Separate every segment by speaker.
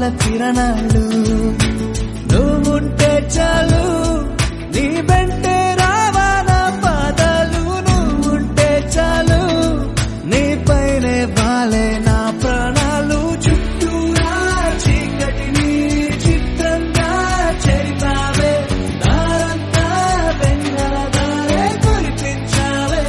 Speaker 1: కిరణాలు నువ్వుంటే చాలు నీ వెంటే రావాలా పాదాలు నువ్వుంటే చాలు నీ పైనే వాలే నా ప్రాణాలు చుట్టూరా చీకటిని చిత్రంగా చేతావే దారంతా వెన్నెల దారే కురిపించావే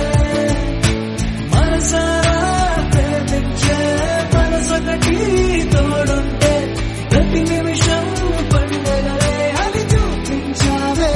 Speaker 1: మనసారా ప్రేమించే మనసొకటి తోడుంటే ప్రతి నిమిషం పండగలే అని చూపించావే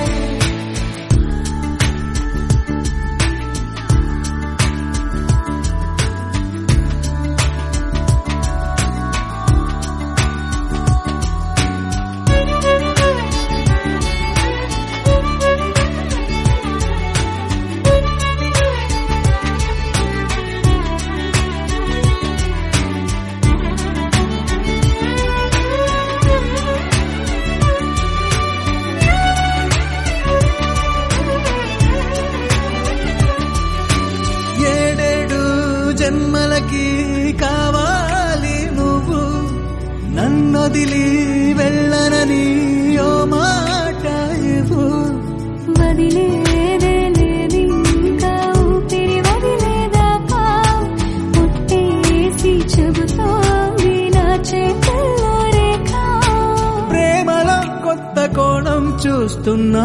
Speaker 1: ఏడేడు జన్మలకి కావాలి నువ్వు నన్నొదిలి వెళ్ళనని ఓ మాట ఇవ్వు
Speaker 2: వదిలేదే లేదింకా ఊపిరి వదిలేదాకా ముట్టేసి చెబుతోంది నా చేతుల్లో రేఖ
Speaker 1: ప్రేమలో కొత్త కోణం చూస్తున్నా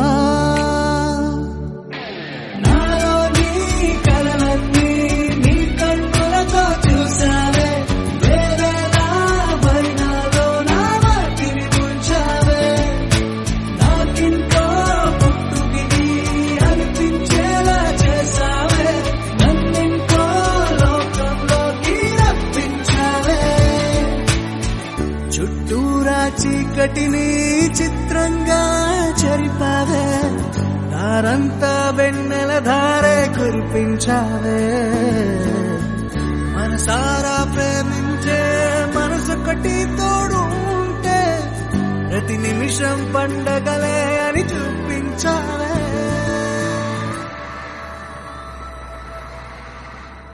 Speaker 1: నాలో నీ కలలన్నీ నీ కన్నులతో చూసావే వేరేలా మరి నాలో నా వాటిని ఉంచావే నాకింకో పుట్టుకిది అనిపించేలా చేసావే నన్నింకో లోకంలోకి రప్పించావే చుట్టూరా చీకటిని చిత్రంగా చెరిపావే దారంతా వెన్నెల ధారే కురిపించావే మనసారా ప్రేమించే మనసొకటి తోడు ఉంటే ప్రతి నిమిషం పండగలే అని చూపించావే